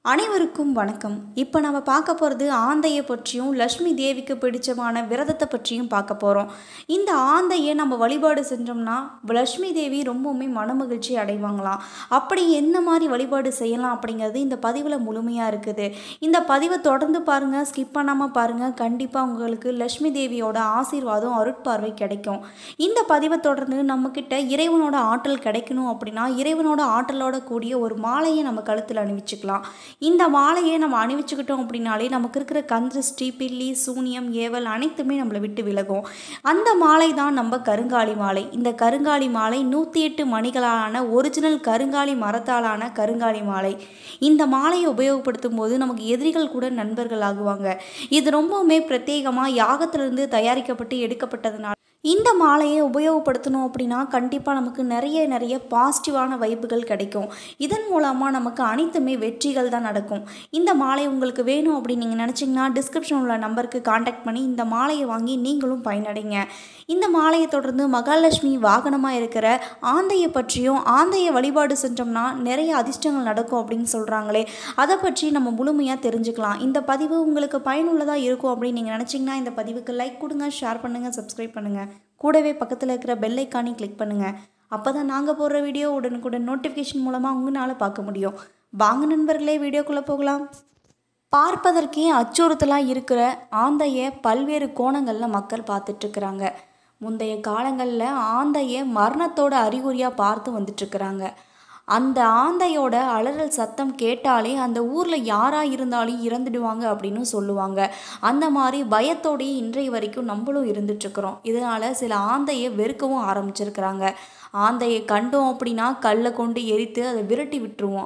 அனைவருக்கும் வணக்கம் இப்போ நம்ம பார்க்க போகிறது ஆந்தையை பற்றியும் லக்ஷ்மி தேவிக்கு பிடிச்சமான விரதத்தை பற்றியும் பார்க்க போகிறோம் இந்த ஆந்தையை நம்ம வழிபாடு செஞ்சோம்னா லக்ஷ்மி தேவி ரொம்பவுமே மனமகிழ்ச்சி அடைவாங்களாம் அப்படி என்ன மாதிரி வழிபாடு செய்யலாம் அப்படிங்கிறது இந்த பதிவில் முழுமையாக இருக்குது இந்த பதிவை தொடர்ந்து பாருங்கள் ஸ்கிப் பண்ணாமல் பாருங்கள் கண்டிப்பாக உங்களுக்கு லக்ஷ்மி தேவியோட ஆசீர்வாதம் அருட்பார்வை கிடைக்கும் இந்த பதிவை தொடர்ந்து நம்மக்கிட்ட இறைவனோட ஆற்றல் கிடைக்கணும் அப்படின்னா இறைவனோட ஆற்றலோட கூடிய ஒரு மாலையை நம்ம கழுத்தில் அணிவிச்சுக்கலாம் இந்த மாலையை நம்ம அணிவிச்சுக்கிட்டோம் அப்படின்னாலே நமக்கு இருக்கிற கந்திருஷ்டி பில்லி சூனியம் ஏவல் அனைத்துமே நம்மளை விட்டு விலகும் அந்த மாலை தான் நம்ம கருங்காலி மாலை இந்த கருங்காலி மாலை நூற்றி எட்டு மணிகளாலான ஒரிஜினல் கருங்காலி மரத்தாலான கருங்காலி மாலை இந்த மாலையை உபயோகப்படுத்தும் போது நமக்கு எதிரிகள் கூட நண்பர்கள் ஆகுவாங்க இது ரொம்பவுமே பிரத்யேகமாக யாகத்திலிருந்து தயாரிக்கப்பட்டு எடுக்கப்பட்டதுனால இந்த மாலையை உபயோகப்படுத்தணும் அப்படின்னா கண்டிப்பாக நமக்கு நிறைய நிறைய பாசிட்டிவான வைப்புகள் கிடைக்கும் இதன் மூலமாக நமக்கு அனைத்துமே வெற்றிகள் தான் நடக்கும் இந்த மாலை உங்களுக்கு வேணும் அப்படின்னு நீங்கள் நினச்சிங்கன்னா டிஸ்கிரிப்ஷன் உள்ள நம்பருக்கு காண்டாக்ட் பண்ணி இந்த மாலையை வாங்கி நீங்களும் பயனடைங்க இந்த மாலையை தொடர்ந்து மகாலட்சுமி வாகனமாக இருக்கிற ஆந்தையை பற்றியும் ஆந்தையை வழிபாடு செஞ்சோம்னா நிறைய அதிர்ஷ்டங்கள் நடக்கும் அப்படின்னு சொல்கிறாங்களே அதை பற்றி நம்ம முழுமையாக தெரிஞ்சுக்கலாம் இந்த பதிவு உங்களுக்கு பயனுள்ளதாக இருக்கும் அப்படின்னு நீங்கள் நினச்சிங்கன்னா இந்த பதிவுக்கு லைக் கொடுங்க ஷேர் பண்ணுங்கள் சப்ஸ்கிரைப் பண்ணுங்கள் கூடவே பக்கத்தில் இருக்கிற பெல் ஐக்கானி கிளிக் பண்ணுங்கள் அப்போ தான் நாங்கள் போடுற வீடியோ உடனுக்குடன் நோட்டிஃபிகேஷன் மூலமாக உங்களால் பார்க்க முடியும் வாங்க நண்பர்களே வீடியோக்குள்ளே போகலாம் பார்ப்பதற்கே அச்சுறுத்தலாக இருக்கிற ஆந்தையை பல்வேறு கோணங்களில் மக்கள் பார்த்துட்ருக்குறாங்க முந்தைய காலங்களில் ஆந்தையை மரணத்தோட அறிகுறியாக பார்த்து வந்துட்டுருக்குறாங்க அந்த ஆந்தையோட அலறல் சத்தம் கேட்டாலே அந்த ஊரில் யாராக இருந்தாலும் இறந்துடுவாங்க அப்படின்னு சொல்லுவாங்க அந்த மாதிரி பயத்தோடையே இன்றைய வரைக்கும் நம்மளும் இருந்துட்டுருக்குறோம் இதனால் சில ஆந்தையை வெறுக்கவும் ஆரம்பிச்சிருக்கிறாங்க ஆந்தையை கண்டோம் அப்படின்னா கல்லை கொண்டு எரித்து அதை விரட்டி விட்டுருவோம்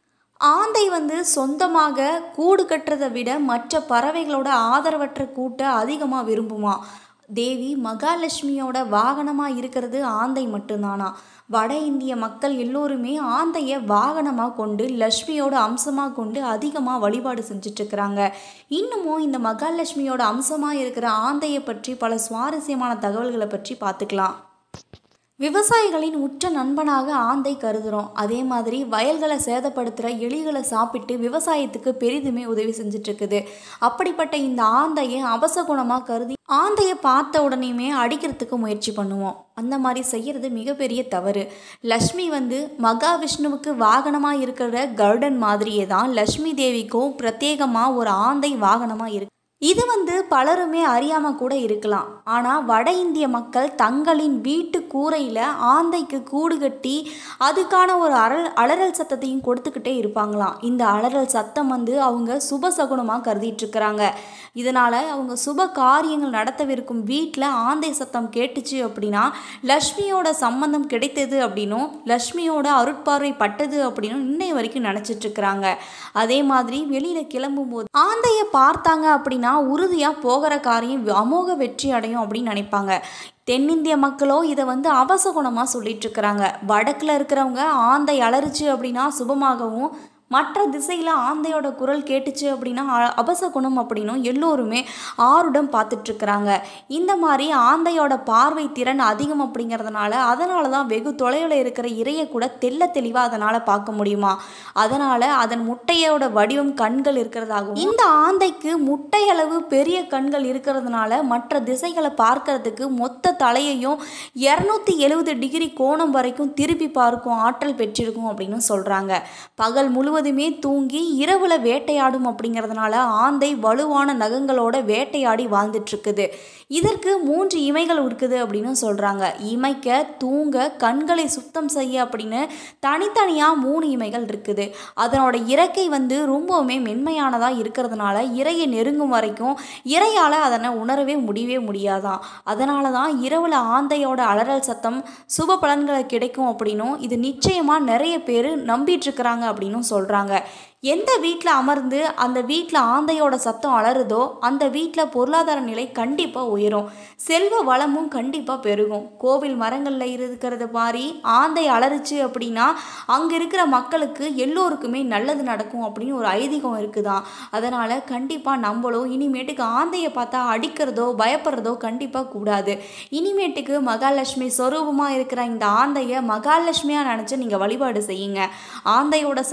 ஆந்தை வந்து சொந்தமாக கூடு கட்டுறதை விட மற்ற பறவைகளோட ஆதரவற்ற கூட்டை அதிகமாக விரும்புமா தேவி மகாலட்சுமியோட வாகனமாக இருக்கிறது ஆந்தை மட்டும்தானா வட இந்திய மக்கள் எல்லோருமே ஆந்தையை வாகனமாக கொண்டு லக்ஷ்மியோட அம்சமாக கொண்டு அதிகமாக வழிபாடு செஞ்சிட்ருக்கிறாங்க இன்னமும் இந்த மகாலட்சுமியோட அம்சமாக இருக்கிற ஆந்தையை பற்றி பல சுவாரஸ்யமான தகவல்களை பற்றி பார்த்துக்கலாம் விவசாயிகளின் உற்ற நண்பனாக ஆந்தை கருதுகிறோம் அதே மாதிரி வயல்களை சேதப்படுத்துகிற எலிகளை சாப்பிட்டு விவசாயத்துக்கு பெரிதுமே உதவி செஞ்சிட்ருக்குது அப்படிப்பட்ட இந்த ஆந்தையை அவசகுணமாக கருதி ஆந்தையை பார்த்த உடனேயுமே அடிக்கிறதுக்கு முயற்சி பண்ணுவோம் அந்த மாதிரி செய்கிறது மிகப்பெரிய தவறு லக்ஷ்மி வந்து மகாவிஷ்ணுவுக்கு வாகனமாக இருக்கிற கருடன் மாதிரியே தான் லக்ஷ்மி தேவிக்கும் பிரத்யேகமாக ஒரு ஆந்தை வாகனமாக இருக்கு இது வந்து பலருமே அறியாமல் கூட இருக்கலாம் ஆனால் வட இந்திய மக்கள் தங்களின் வீட்டு கூரையில் ஆந்தைக்கு கூடு கட்டி அதுக்கான ஒரு அறல் அலறல் சத்தத்தையும் கொடுத்துக்கிட்டே இருப்பாங்களாம் இந்த அலறல் சத்தம் வந்து அவங்க சுப சகுனமாக கருதிட்டு இருக்கிறாங்க இதனால் அவங்க சுப காரியங்கள் நடத்தவிருக்கும் வீட்டில் ஆந்தை சத்தம் கேட்டுச்சு அப்படின்னா லக்ஷ்மியோட சம்பந்தம் கிடைத்தது அப்படின்னும் லக்ஷ்மியோட அருட்பார்வை பட்டது அப்படின்னும் இன்னைய வரைக்கும் நினச்சிட்டு இருக்கிறாங்க அதே மாதிரி வெளியில் கிளம்பும்போது ஆந்தையை பார்த்தாங்க அப்படின்னா உறுதியாக போகிற காரியம் அமோக வெற்றி அடையும் அப்படின்னு நினைப்பாங்க தென்னிந்திய மக்களோ இதை வந்து அவசகுணமாக சொல்லிட்டு இருக்கிறாங்க வடக்கில் இருக்கிறவங்க ஆந்தை அலறிச்சு அப்படின்னா சுபமாகவும் மற்ற திசையில் ஆந்தையோட குரல் கேட்டுச்சு அப்படின்னா அபசகுணம் அப்படின்னும் எல்லோருமே ஆருடம் பார்த்துட்ருக்குறாங்க இந்த மாதிரி ஆந்தையோட பார்வை திறன் அதிகம் அப்படிங்கிறதுனால அதனால தான் வெகு தொலைவில் இருக்கிற இறையை கூட தெல்ல தெளிவாக அதனால் பார்க்க முடியுமா அதனால் அதன் முட்டையோட வடிவம் கண்கள் இருக்கிறதாகவும் இந்த ஆந்தைக்கு முட்டையளவு பெரிய கண்கள் இருக்கிறதுனால மற்ற திசைகளை பார்க்கறதுக்கு மொத்த தலையையும் இரநூத்தி எழுபது டிகிரி கோணம் வரைக்கும் திருப்பி பார்க்கும் ஆற்றல் பெற்றிருக்கும் அப்படின்னு சொல்கிறாங்க பகல் முழுவதும் முழுவதுமே தூங்கி இரவுல வேட்டையாடும் அப்படிங்கிறதுனால ஆந்தை வலுவான நகங்களோட வேட்டையாடி வாழ்ந்துட்டு இருக்குது இதற்கு மூன்று இமைகள் இருக்குது அப்படின்னு சொல்கிறாங்க இமைக்க தூங்க கண்களை சுத்தம் செய்ய அப்படின்னு தனித்தனியாக மூணு இமைகள் இருக்குது அதனோட இறக்கை வந்து ரொம்பவுமே மென்மையானதாக இருக்கிறதுனால இறையை நெருங்கும் வரைக்கும் இறையால் அதனை உணரவே முடியவே முடியாதான் அதனால தான் இரவில் ஆந்தையோட அலறல் சத்தம் சுப பலன்களை கிடைக்கும் அப்படின்னும் இது நிச்சயமாக நிறைய பேர் நம்பிட்டுருக்கிறாங்க அப்படின்னும் சொல்கிறாங்க எந்த வீட்டில் அமர்ந்து அந்த வீட்டில் ஆந்தையோட சத்தம் அலறுதோ அந்த வீட்டில் பொருளாதார நிலை கண்டிப்பாக உயரும் செல்வ வளமும் கண்டிப்பாக பெருகும் கோவில் மரங்களில் இருக்கிறது மாதிரி ஆந்தை அலறுச்சு அப்படின்னா அங்கே இருக்கிற மக்களுக்கு எல்லோருக்குமே நல்லது நடக்கும் அப்படின்னு ஒரு ஐதீகம் இருக்குதான் அதனால் கண்டிப்பாக நம்மளும் இனிமேட்டுக்கு ஆந்தையை பார்த்தா அடிக்கிறதோ பயப்படுறதோ கண்டிப்பாக கூடாது இனிமேட்டுக்கு மகாலட்சுமி சொரூபமாக இருக்கிற இந்த ஆந்தையை மகாலட்சுமியாக நினச்சி நீங்கள் வழிபாடு செய்யுங்க ஆந்தையோட சத்தம்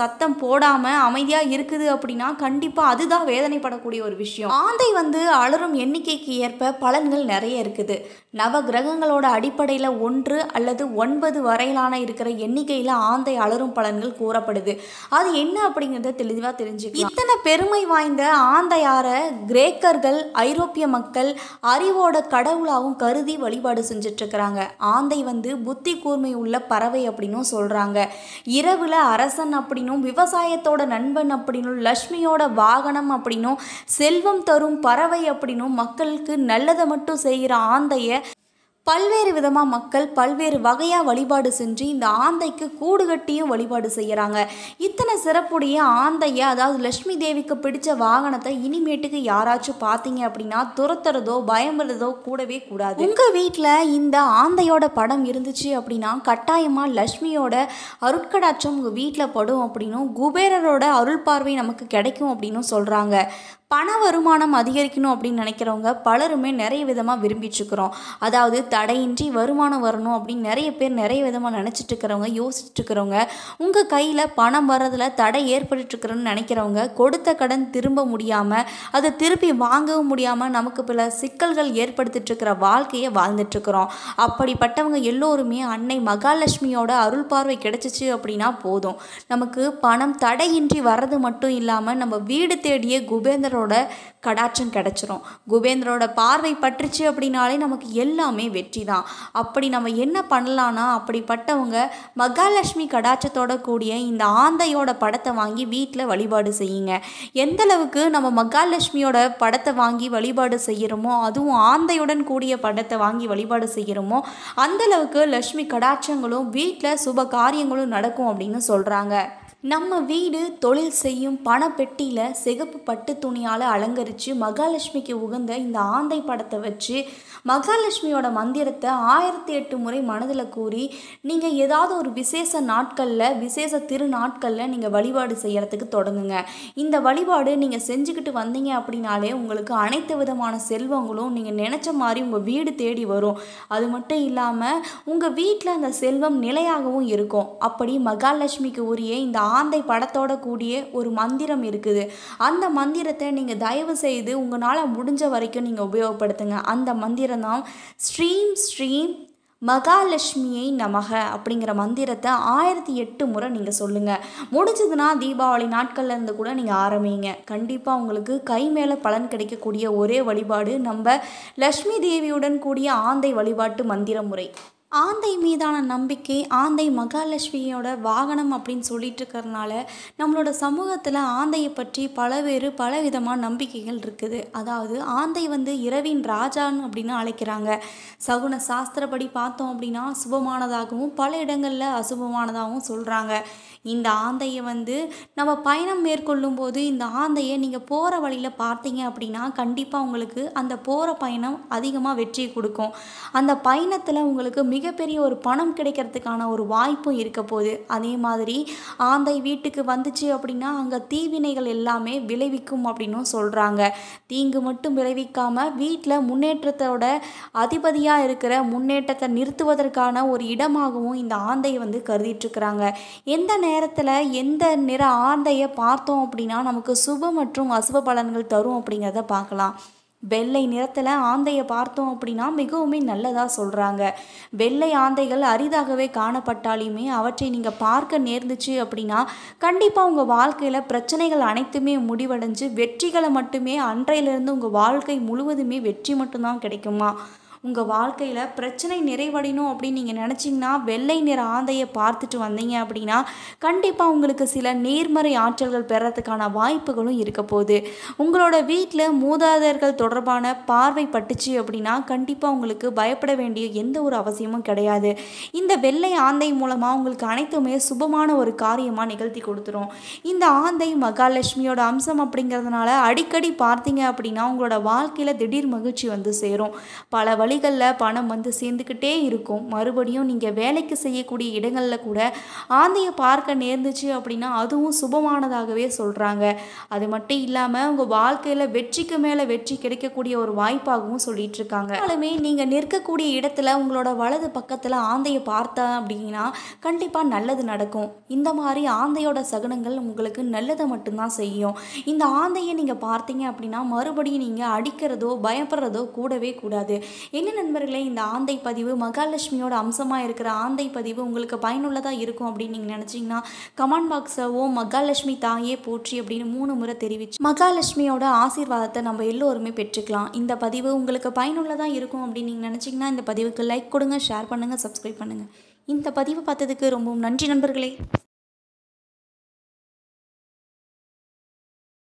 போடாமல் அமைதியாக இருக்குது அப்படின்னா கண்டிப்பாக அதுதான் வேதனைப்படக்கூடிய ஒரு விஷயம் ஆந்தை வந்து அலறும் எண்ணிக்கைக்கு ஏற்ப பலன்கள் நிறைய இருக்குது நவ கிரகங்களோட அடிப்படையில் ஒன்று அல்லது ஒன்பது வரையிலான இருக்கிற எண்ணிக்கையில் ஆந்தை அலறும் பலன்கள் கூறப்படுது அது என்ன அப்படிங்கிறத தெளிவாக தெரிஞ்சுக்கலாம் இத்தனை பெருமை வாய்ந்த ஆந்தையார கிரேக்கர்கள் ஐரோப்பிய மக்கள் அறிவோட கடவுளாகவும் கருதி வழிபாடு செஞ்சுட்டு இருக்கிறாங்க ஆந்தை வந்து புத்தி கூர்மை உள்ள பறவை அப்படின்னும் சொல்கிறாங்க இரவில் அரசன் அப்படின்னும் விவசாயத்தோட நண்பன் அப்படின்னும் லக்ஷ்மியோட வாகனம் அப்படின்னும் செல்வம் தரும் பறவை அப்படின்னும் மக்களுக்கு நல்லதை மட்டும் செய்கிற ஆந்தைய பல்வேறு விதமாக மக்கள் பல்வேறு வகையாக வழிபாடு செஞ்சு இந்த ஆந்தைக்கு கூடு கட்டியும் வழிபாடு செய்கிறாங்க இத்தனை சிறப்புடைய ஆந்தையை அதாவது லக்ஷ்மி தேவிக்கு பிடிச்ச வாகனத்தை இனிமேட்டுக்கு யாராச்சும் பார்த்தீங்க அப்படின்னா துரத்துறதோ பயமுறதோ கூடவே கூடாது உங்கள் வீட்டில் இந்த ஆந்தையோட படம் இருந்துச்சு அப்படின்னா கட்டாயமாக லக்ஷ்மியோட அருட்கடாட்சம் உங்கள் வீட்டில் படும் அப்படின்னும் குபேரரோட அருள் பார்வை நமக்கு கிடைக்கும் அப்படின்னும் சொல்கிறாங்க பண வருமானம் அதிகரிக்கணும் அப்படின்னு நினைக்கிறவங்க பலருமே நிறைய விதமாக விரும்பிட்டுருக்குறோம் அதாவது தடையின்றி வருமானம் வரணும் அப்படின்னு நிறைய பேர் நிறைய விதமாக நினச்சிட்டு இருக்கிறவங்க யோசிச்சுட்டு இருக்கிறவங்க உங்கள் கையில் பணம் வர்றதில் தடை ஏற்பட்டுருக்குறோன்னு நினைக்கிறவங்க கொடுத்த கடன் திரும்ப முடியாமல் அதை திருப்பி வாங்கவும் முடியாமல் நமக்கு பல சிக்கல்கள் ஏற்படுத்திட்டு இருக்கிற வாழ்க்கையை வாழ்ந்துட்டுருக்குறோம் அப்படிப்பட்டவங்க எல்லோருமே அன்னை மகாலட்சுமியோட அருள் பார்வை கிடைச்சிச்சு அப்படின்னா போதும் நமக்கு பணம் தடையின்றி வர்றது மட்டும் இல்லாமல் நம்ம வீடு தேடிய குபேந்தரோட கடாட்சம் கிடைச்சிரும் குபேந்தரோட பார்வை பற்றுச்சு அப்படின்னாலே நமக்கு எல்லாமே வெற்றி தான் அப்படி நம்ம என்ன பண்ணலான்னா அப்படிப்பட்டவங்க மகாலட்சுமி கடாட்சத்தோட கூடிய இந்த ஆந்தையோட படத்தை வாங்கி வீட்டில் வழிபாடு செய்யுங்க எந்த அளவுக்கு நம்ம மகாலட்சுமியோட படத்தை வாங்கி வழிபாடு செய்கிறோமோ அதுவும் ஆந்தையுடன் கூடிய படத்தை வாங்கி வழிபாடு செய்கிறோமோ அந்த அளவுக்கு லக்ஷ்மி கடாட்சங்களும் வீட்டில் சுப காரியங்களும் நடக்கும் அப்படின்னு சொல்கிறாங்க நம்ம வீடு தொழில் செய்யும் பணப்பெட்டியில் சிகப்பு பட்டு துணியால் அலங்கரித்து மகாலட்சுமிக்கு உகந்த இந்த ஆந்தை படத்தை வச்சு மகாலட்சுமியோட மந்திரத்தை ஆயிரத்தி எட்டு முறை மனதில் கூறி நீங்கள் ஏதாவது ஒரு விசேஷ நாட்களில் விசேஷ திருநாட்களில் நீங்கள் வழிபாடு செய்கிறதுக்கு தொடங்குங்க இந்த வழிபாடு நீங்கள் செஞ்சுக்கிட்டு வந்தீங்க அப்படின்னாலே உங்களுக்கு அனைத்து விதமான செல்வங்களும் நீங்கள் நினச்ச மாதிரி உங்கள் வீடு தேடி வரும் அது மட்டும் இல்லாமல் உங்கள் வீட்டில் அந்த செல்வம் நிலையாகவும் இருக்கும் அப்படி மகாலட்சுமிக்கு உரிய இந்த ஆந்தை படத்தோட கூடிய ஒரு மந்திரம் இருக்குது அந்த மந்திரத்தை நீங்கள் தயவு செய்து உங்களால் முடிஞ்ச வரைக்கும் நீங்கள் உபயோகப்படுத்துங்க அந்த மந்திரம் தான் ஸ்ரீம் ஸ்ரீம் மகாலட்சுமியை நமக அப்படிங்கிற மந்திரத்தை ஆயிரத்தி எட்டு முறை நீங்கள் சொல்லுங்கள் முடிஞ்சதுன்னா தீபாவளி நாட்கள்ல இருந்து கூட நீங்கள் ஆரம்பிங்க கண்டிப்பாக உங்களுக்கு கை மேலே பலன் கிடைக்கக்கூடிய ஒரே வழிபாடு நம்ம லக்ஷ்மி தேவியுடன் கூடிய ஆந்தை வழிபாட்டு மந்திர முறை ஆந்தை மீதான நம்பிக்கை ஆந்தை மகாலட்சுமியோட வாகனம் அப்படின்னு சொல்லிட்டு இருக்கிறதுனால நம்மளோட சமூகத்தில் ஆந்தையை பற்றி பலவேறு பலவிதமான நம்பிக்கைகள் இருக்குது அதாவது ஆந்தை வந்து இரவின் ராஜான்னு அப்படின்னு அழைக்கிறாங்க சகுன சாஸ்திரப்படி பார்த்தோம் அப்படின்னா சுபமானதாகவும் பல இடங்களில் அசுபமானதாகவும் சொல்கிறாங்க இந்த ஆந்தையை வந்து நம்ம பயணம் மேற்கொள்ளும் போது இந்த ஆந்தையை நீங்கள் போகிற வழியில் பார்த்தீங்க அப்படின்னா கண்டிப்பாக உங்களுக்கு அந்த போகிற பயணம் அதிகமாக வெற்றியை கொடுக்கும் அந்த பயணத்தில் உங்களுக்கு மிகப்பெரிய ஒரு பணம் கிடைக்கிறதுக்கான ஒரு வாய்ப்பும் இருக்க போகுது அதே மாதிரி ஆந்தை வீட்டுக்கு வந்துச்சு அப்படின்னா அங்கே தீவினைகள் எல்லாமே விளைவிக்கும் அப்படின்னும் சொல்கிறாங்க தீங்கு மட்டும் விளைவிக்காமல் வீட்டில் முன்னேற்றத்தோட அதிபதியாக இருக்கிற முன்னேற்றத்தை நிறுத்துவதற்கான ஒரு இடமாகவும் இந்த ஆந்தையை வந்து கருதிட்டுருக்குறாங்க எந்த நேரத்தில் எந்த நிற ஆந்தையை பார்த்தோம் அப்படின்னா நமக்கு சுப மற்றும் அசுப பலன்கள் தரும் அப்படிங்கிறத பார்க்கலாம் வெள்ளை நிறத்தில் ஆந்தையை பார்த்தோம் அப்படின்னா மிகவுமே நல்லதாக சொல்கிறாங்க வெள்ளை ஆந்தைகள் அரிதாகவே காணப்பட்டாலுமே அவற்றை நீங்கள் பார்க்க நேர்ந்துச்சு அப்படின்னா கண்டிப்பாக உங்கள் வாழ்க்கையில் பிரச்சனைகள் அனைத்துமே முடிவடைஞ்சு வெற்றிகளை மட்டுமே அன்றையிலிருந்து உங்கள் வாழ்க்கை முழுவதுமே வெற்றி மட்டும்தான் கிடைக்குமா உங்கள் வாழ்க்கையில் பிரச்சனை நிறைவடையணும் அப்படின்னு நீங்கள் நினச்சிங்கன்னா வெள்ளை நிற ஆந்தையை பார்த்துட்டு வந்தீங்க அப்படின்னா கண்டிப்பாக உங்களுக்கு சில நேர்மறை ஆற்றல்கள் பெறறதுக்கான வாய்ப்புகளும் இருக்க போகுது உங்களோட வீட்டில் மூதாதையர்கள் தொடர்பான பார்வை பட்டுச்சு அப்படின்னா கண்டிப்பாக உங்களுக்கு பயப்பட வேண்டிய எந்த ஒரு அவசியமும் கிடையாது இந்த வெள்ளை ஆந்தை மூலமாக உங்களுக்கு அனைத்துமே சுபமான ஒரு காரியமாக நிகழ்த்தி கொடுத்துரும் இந்த ஆந்தை மகாலட்சுமியோட அம்சம் அப்படிங்கிறதுனால அடிக்கடி பார்த்தீங்க அப்படின்னா உங்களோட வாழ்க்கையில் திடீர் மகிழ்ச்சி வந்து சேரும் பல வழிகளில் வழிகளில் பணம் வந்து சேர்ந்துக்கிட்டே இருக்கும் மறுபடியும் நீங்கள் வேலைக்கு செய்யக்கூடிய இடங்களில் கூட ஆந்தையை பார்க்க நேர்ந்துச்சு அப்படின்னா அதுவும் சுபமானதாகவே சொல்கிறாங்க அது மட்டும் இல்லாமல் உங்கள் வாழ்க்கையில் வெற்றிக்கு மேலே வெற்றி கிடைக்கக்கூடிய ஒரு வாய்ப்பாகவும் சொல்லிட்டு இருக்காங்க ஆனாலுமே நீங்கள் நிற்கக்கூடிய இடத்துல உங்களோட வலது பக்கத்தில் ஆந்தையை பார்த்தா அப்படின்னா கண்டிப்பாக நல்லது நடக்கும் இந்த மாதிரி ஆந்தையோட சகுனங்கள் உங்களுக்கு நல்லதை மட்டும்தான் செய்யும் இந்த ஆந்தையை நீங்கள் பார்த்தீங்க அப்படின்னா மறுபடியும் நீங்கள் அடிக்கிறதோ பயப்படுறதோ கூடவே கூடாது என்ன நண்பர்களே இந்த ஆந்தை பதிவு மகாலட்சுமியோட அம்சமாக இருக்கிற ஆந்தை பதிவு உங்களுக்கு பயனுள்ளதாக இருக்கும் அப்படின்னு நீங்கள் நினச்சிங்கன்னா கமெண்ட் பாக்ஸில் ஓ மகாலட்சுமி தாயே போற்றி அப்படின்னு மூணு முறை தெரிவிச்சு மகாலட்சுமியோட ஆசீர்வாதத்தை நம்ம எல்லோருமே பெற்றுக்கலாம் இந்த பதிவு உங்களுக்கு பயனுள்ளதாக இருக்கும் அப்படின்னு நீங்கள் நினச்சிங்கன்னா இந்த பதிவுக்கு லைக் கொடுங்க ஷேர் பண்ணுங்கள் சப்ஸ்கிரைப் பண்ணுங்கள் இந்த பதிவு பார்த்ததுக்கு ரொம்பவும் நன்றி நண்பர்களே